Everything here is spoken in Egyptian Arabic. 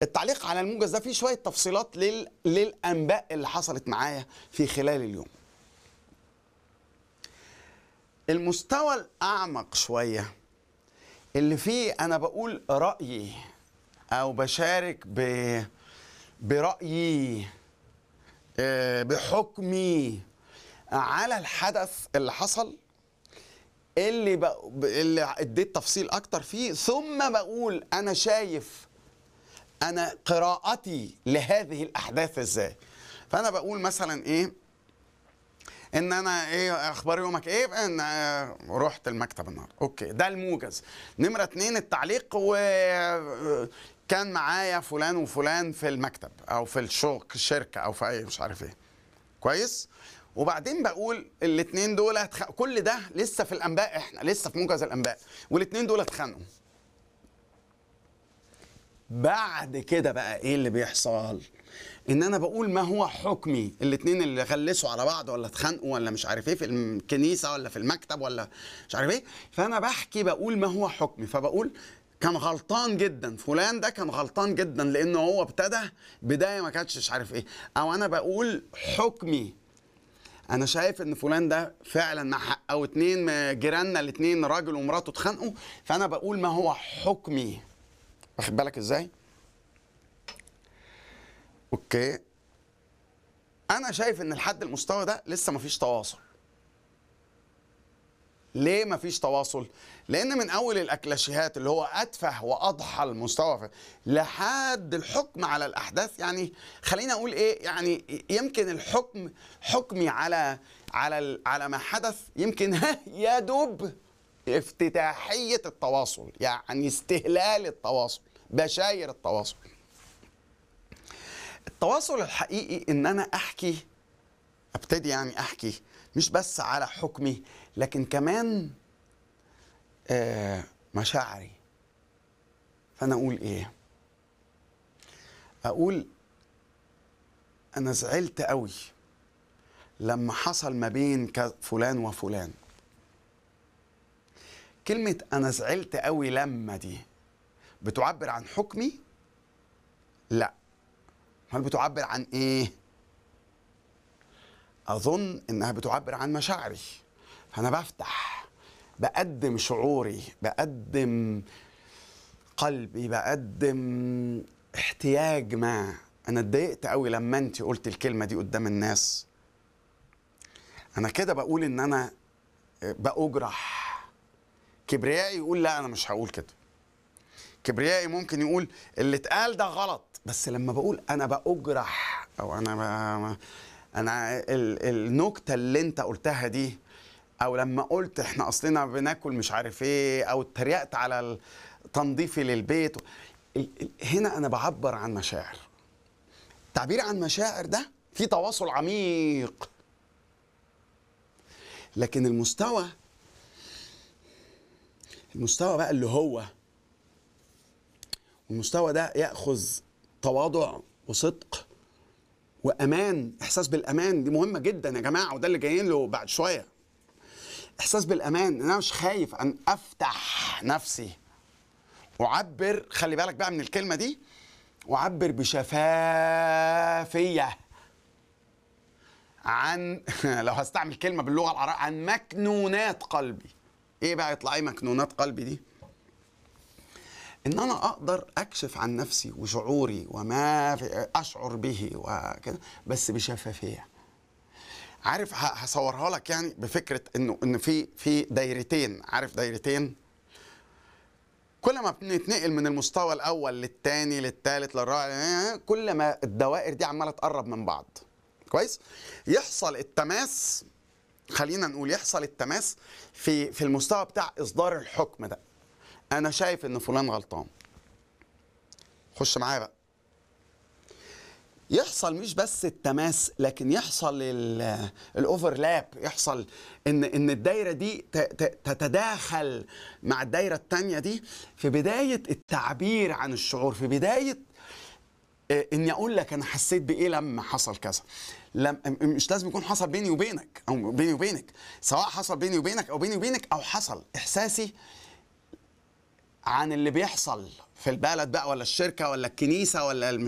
التعليق على الموجز ده فيه شويه تفصيلات لل... للانباء اللي حصلت معايا في خلال اليوم المستوى الاعمق شويه اللي فيه انا بقول رايي او بشارك ب... برايي آه، بحكمي على الحدث اللي حصل اللي ب... اللي اديت تفصيل اكتر فيه ثم بقول انا شايف انا قراءتي لهذه الاحداث ازاي فانا بقول مثلا ايه ان انا ايه اخبار يومك ايه ان آه، رحت المكتب النهارده اوكي ده الموجز نمره اتنين التعليق وكان معايا فلان وفلان في المكتب او في الشغل الشركه او في اي مش عارف ايه كويس وبعدين بقول الاثنين دول اتخ... كل ده لسه في الانباء احنا لسه في موجز الانباء والاثنين دول اتخانقوا بعد كده بقى ايه اللي بيحصل ان انا بقول ما هو حكمي الاثنين اللي غلسوا على بعض ولا اتخانقوا ولا مش عارف ايه في الكنيسه ولا في المكتب ولا مش عارف ايه فانا بحكي بقول ما هو حكمي فبقول كان غلطان جدا فلان ده كان غلطان جدا لانه هو ابتدى بدايه ما كانتش مش عارف ايه او انا بقول حكمي انا شايف ان فلان ده فعلا مع حق او اتنين م- جيراننا الاتنين راجل ومراته اتخانقوا فانا بقول ما هو حكمي واخد بالك ازاي اوكي انا شايف ان لحد المستوى ده لسه مفيش تواصل ليه مفيش تواصل لان من اول الاكلاشيهات اللي هو اتفه واضحى المستوى في- لحد الحكم على الاحداث يعني خلينا اقول ايه يعني يمكن الحكم حكمي على على ال- على ما حدث يمكن يا دوب افتتاحيه التواصل يعني استهلال التواصل بشاير التواصل التواصل الحقيقي ان انا احكي ابتدي يعني احكي مش بس على حكمي لكن كمان آه مشاعري فانا اقول ايه اقول انا زعلت قوي لما حصل ما بين ك- فلان وفلان كلمة أنا زعلت قوي لما دي بتعبر عن حكمي؟ لا هل بتعبر عن إيه؟ أظن إنها بتعبر عن مشاعري فأنا بفتح بقدم شعوري بقدم قلبي بقدم احتياج ما أنا اتضايقت قوي لما أنت قلت الكلمة دي قدام الناس أنا كده بقول إن أنا بأجرح كبريائي يقول لا أنا مش هقول كده كبريائي ممكن يقول اللي اتقال ده غلط بس لما بقول انا باجرح او انا ب... انا ال... النكته اللي انت قلتها دي او لما قلت احنا اصلنا بناكل مش عارف ايه او اتريقت على ال- تنظيفي للبيت ال... ال... هنا انا بعبر عن مشاعر التعبير عن مشاعر ده في تواصل عميق لكن المستوى المستوى بقى اللي هو المستوى ده ياخذ تواضع وصدق وامان احساس بالامان دي مهمه جدا يا جماعه وده اللي جايين له بعد شويه احساس بالامان ان انا مش خايف ان افتح نفسي اعبر خلي بالك بقى من الكلمه دي اعبر بشفافيه عن لو هستعمل كلمه باللغه العربيه عن مكنونات قلبي ايه بقى يطلع ايه مكنونات قلبي دي ان انا اقدر اكشف عن نفسي وشعوري وما في اشعر به وكده بس بشفافيه عارف ه- هصورها لك يعني بفكره انه ان في في دايرتين عارف دايرتين كل ما بنتنقل من المستوى الاول للثاني للثالث للرابع كل ما الدوائر دي عماله تقرب من بعض كويس يحصل التماس خلينا نقول يحصل التماس في في المستوى بتاع اصدار الحكم ده انا شايف ان فلان غلطان خش معايا بقى يحصل مش بس التماس لكن يحصل ال- الاوفرلاب يحصل ان ان الدايره دي ت- ت- تتداخل مع الدايره الثانيه دي في بدايه التعبير عن الشعور في بدايه آه، اني اقول لك انا حسيت بايه لما حصل كذا لم مش لازم يكون حصل بيني وبينك او بيني وبينك سواء حصل بيني وبينك او بيني وبينك او حصل احساسي عن اللي بيحصل في البلد بقى ولا الشركه ولا الكنيسه ولا